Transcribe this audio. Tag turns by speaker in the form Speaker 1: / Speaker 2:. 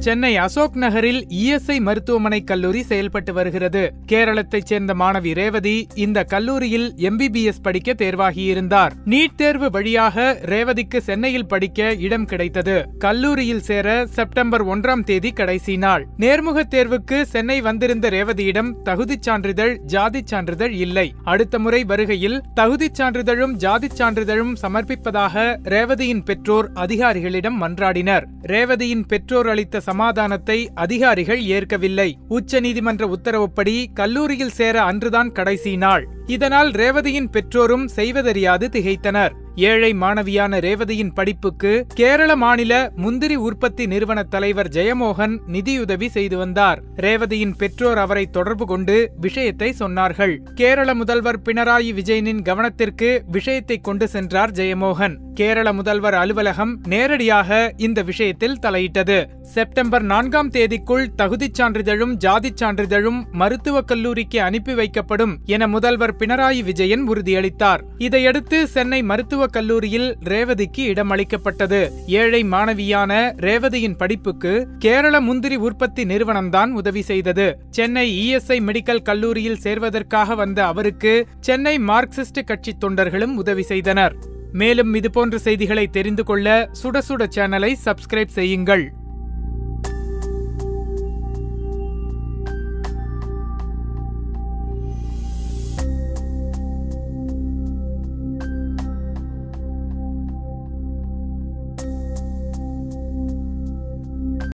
Speaker 1: சென்னை அசோக் நகரில் இஎஸ்ஐ மருத்துவமனை கல்லூரி செயல்பட்டு வருகிறது கேரளத்தைச் சேர்ந்த மாணவி ரேவதி இந்த கல்லூரியில் எம்பிபிஎஸ் படிக்க தேர்வாகியிருந்தார் நீட் தேர்வு வழியாக ரேவதிக்கு சென்னையில் படிக்க இடம் கிடைத்தது கல்லூரியில் சேர செப்டம்பர் ஒன்றாம் தேதி கடைசி நாள் நேர்முக தேர்வுக்கு சென்னை வந்திருந்த ரேவதியிடம் தகுதிச் சான்றிதழ் ஜாதிச் சான்றிதழ் இல்லை அடுத்த முறை வருகையில் தகுதிச் சான்றிதழும் ஜாதிச் சான்றிதழும் சமர்ப்பிப்பதாக ரேவதியின் பெற்றோர் அதிகாரிகளிடம் மன்றாடினர் ரேவதியின் பெற்றோர் அளித்த சமாதானத்தை அதிகாரிகள் ஏற்கவில்லை உச்சநீதிமன்ற உத்தரவுப்படி கல்லூரியில் சேர அன்றுதான் கடைசி நாள் இதனால் ரேவதியின் பெற்றோரும் செய்வதறியாது திகைத்தனர் ஏழை மாணவியான ரேவதியின் படிப்புக்கு கேரள மாநில முந்திரி உற்பத்தி நிறுவன தலைவர் ஜெயமோகன் நிதியுதவி செய்து வந்தார் ரேவதியின் பெற்றோர் அவரை தொடர்பு கொண்டு விஷயத்தை சொன்னார்கள் கேரள முதல்வர் பினராயி விஜயனின் கவனத்திற்கு விஷயத்தை கொண்டு சென்றார் ஜெயமோகன் கேரள முதல்வர் அலுவலகம் நேரடியாக இந்த விஷயத்தில் தலையிட்டது செப்டம்பர் நான்காம் தேதிக்குள் தகுதிச் சான்றிதழும் ஜாதிச் சான்றிதழும் மருத்துவக் கல்லூரிக்கு அனுப்பி வைக்கப்படும் என முதல்வர் பினராயி விஜயன் உறுதியளித்தார் இதையடுத்து சென்னை மருத்துவக் கல்லூரியில் ரேவதிக்கு இடம் அளிக்கப்பட்டது ஏழை மாணவியான ரேவதியின் படிப்புக்கு கேரள முந்திரி உற்பத்தி நிறுவனம்தான் உதவி செய்தது சென்னை இஎஸ்ஐ மெடிக்கல் கல்லூரியில் சேர்வதற்காக வந்த அவருக்கு சென்னை மார்க்சிஸ்ட் கட்சி தொண்டர்களும் உதவி செய்தனர் மேலும் இதுபோன்ற செய்திகளை தெரிந்து கொள்ள சுட சுட சேனலை சப்ஸ்கிரைப் செய்யுங்கள்